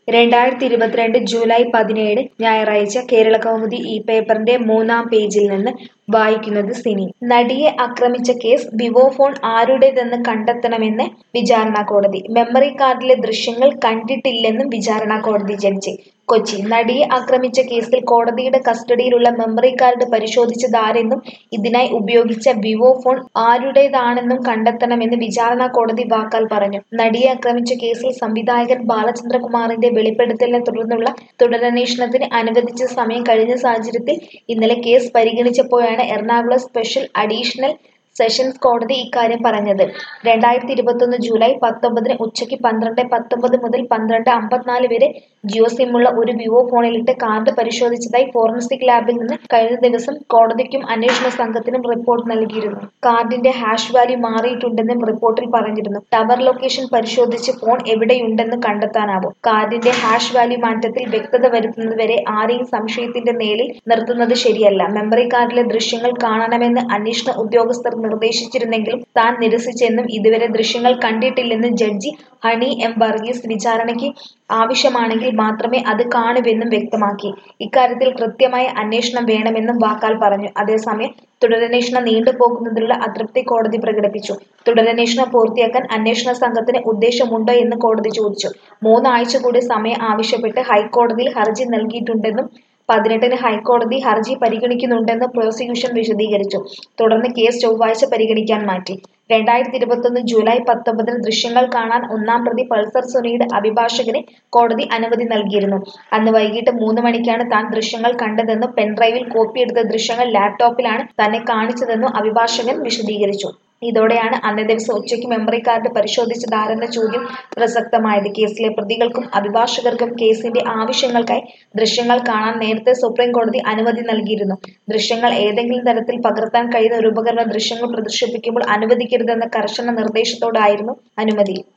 രണ്ടായിരത്തി ഇരുപത്തിരണ്ട് ജൂലൈ പതിനേഴ് ഞായറാഴ്ച കേരളകൗമുദി ഈ പേപ്പറിന്റെ മൂന്നാം പേജിൽ നിന്ന് വായിക്കുന്നത് സിനി നടിയെ ആക്രമിച്ച കേസ് വിവോ ഫോൺ ആരുടേതെന്ന് കണ്ടെത്തണമെന്ന് വിചാരണ കോടതി മെമ്മറി കാർഡിലെ ദൃശ്യങ്ങൾ കണ്ടിട്ടില്ലെന്നും വിചാരണ കോടതി ജഡ്ജി കൊച്ചി നടിയെ ആക്രമിച്ച കേസിൽ കോടതിയുടെ കസ്റ്റഡിയിലുള്ള മെമ്മറി കാർഡ് പരിശോധിച്ചതാരെന്നും ഇതിനായി ഉപയോഗിച്ച വിവോ ഫോൺ ആരുടേതാണെന്നും കണ്ടെത്തണമെന്ന് വിചാരണ കോടതി വാക്കാൽ പറഞ്ഞു നടിയെ ആക്രമിച്ച കേസിൽ സംവിധായകൻ ബാലചന്ദ്രകുമാറിന്റെ വെളിപ്പെടുത്തലിനെ തുടർന്നുള്ള തുടരന്വേഷണത്തിന് അനുവദിച്ച സമയം കഴിഞ്ഞ സാഹചര്യത്തിൽ ഇന്നലെ കേസ് പരിഗണിച്ചപ്പോഴാണ് എറണാകുളം സ്പെഷ്യൽ അഡീഷണൽ സെഷൻസ് കോടതി ഇക്കാര്യം പറഞ്ഞത് രണ്ടായിരത്തി ഇരുപത്തൊന്ന് ജൂലൈ പത്തൊമ്പതിന് ഉച്ചയ്ക്ക് പന്ത്രണ്ട് പത്തൊമ്പത് മുതൽ പന്ത്രണ്ട് അമ്പത്തിനാല് വരെ ജിയോ സിമ്മുള്ള ഒരു വിവോ ഫോണിലിട്ട് കാർഡ് പരിശോധിച്ചതായി ഫോറൻസിക് ലാബിൽ നിന്ന് കഴിഞ്ഞ ദിവസം കോടതിക്കും അന്വേഷണ സംഘത്തിനും റിപ്പോർട്ട് നൽകിയിരുന്നു കാർഡിന്റെ ഹാഷ് വാല്യൂ മാറിയിട്ടുണ്ടെന്നും റിപ്പോർട്ടിൽ പറഞ്ഞിരുന്നു ടവർ ലൊക്കേഷൻ പരിശോധിച്ച് ഫോൺ എവിടെയുണ്ടെന്ന് കണ്ടെത്താനാവും കാർഡിന്റെ ഹാഷ് വാല്യൂ മാറ്റത്തിൽ വ്യക്തത വരുത്തുന്നതുവരെ ആരെയും സംശയത്തിന്റെ നേലിൽ നിർത്തുന്നത് ശരിയല്ല മെമ്മറി കാർഡിലെ ദൃശ്യങ്ങൾ കാണണമെന്ന് അന്വേഷണ ഉദ്യോഗസ്ഥർ നിർദ്ദേശിച്ചിരുന്നെങ്കിലും താൻ നിരസിച്ചെന്നും ഇതുവരെ ദൃശ്യങ്ങൾ കണ്ടിട്ടില്ലെന്നും ജഡ്ജി ഹണി എം വർഗീസ് വിചാരണയ്ക്ക് ആവശ്യമാണെങ്കിൽ മാത്രമേ അത് കാണുവെന്നും വ്യക്തമാക്കി ഇക്കാര്യത്തിൽ കൃത്യമായ അന്വേഷണം വേണമെന്നും വാക്കാൽ പറഞ്ഞു അതേസമയം തുടരന്വേഷണം നീണ്ടുപോകുന്നതിലുള്ള അതൃപ്തി കോടതി പ്രകടിപ്പിച്ചു തുടരന്വേഷണം പൂർത്തിയാക്കാൻ അന്വേഷണ സംഘത്തിന് ഉദ്ദേശമുണ്ടോ എന്ന് കോടതി ചോദിച്ചു മൂന്നാഴ്ച കൂടി സമയം ആവശ്യപ്പെട്ട് ഹൈക്കോടതിയിൽ ഹർജി നൽകിയിട്ടുണ്ടെന്നും പതിനെട്ടിന് ഹൈക്കോടതി ഹർജി പരിഗണിക്കുന്നുണ്ടെന്ന് പ്രോസിക്യൂഷൻ വിശദീകരിച്ചു തുടർന്ന് കേസ് ചൊവ്വാഴ്ച പരിഗണിക്കാൻ മാറ്റി രണ്ടായിരത്തി ഇരുപത്തൊന്ന് ജൂലൈ പത്തൊമ്പതിന് ദൃശ്യങ്ങൾ കാണാൻ ഒന്നാം പ്രതി പൾസർ സുനിയുടെ അഭിഭാഷകന് കോടതി അനുമതി നൽകിയിരുന്നു അന്ന് വൈകിട്ട് മൂന്ന് മണിക്കാണ് താൻ ദൃശ്യങ്ങൾ കണ്ടതെന്നും പെൻഡ്രൈവിൽ കോപ്പിയെടുത്ത ദൃശ്യങ്ങൾ ലാപ്ടോപ്പിലാണ് തന്നെ കാണിച്ചതെന്നും അഭിഭാഷകൻ വിശദീകരിച്ചു ഇതോടെയാണ് അന്നേ ദിവസം ഉച്ചയ്ക്ക് മെമ്മറി കാർഡ് പരിശോധിച്ചതാരെന്ന ചോദ്യം പ്രസക്തമായത് കേസിലെ പ്രതികൾക്കും അഭിഭാഷകർക്കും കേസിന്റെ ആവശ്യങ്ങൾക്കായി ദൃശ്യങ്ങൾ കാണാൻ നേരത്തെ സുപ്രീം കോടതി അനുമതി നൽകിയിരുന്നു ദൃശ്യങ്ങൾ ഏതെങ്കിലും തരത്തിൽ പകർത്താൻ കഴിയുന്ന ഒരു ഉപകരണം ദൃശ്യങ്ങൾ പ്രദർശിപ്പിക്കുമ്പോൾ അനുവദിക്കരുതെന്ന കർശന നിർദ്ദേശത്തോടായിരുന്നു അനുമതി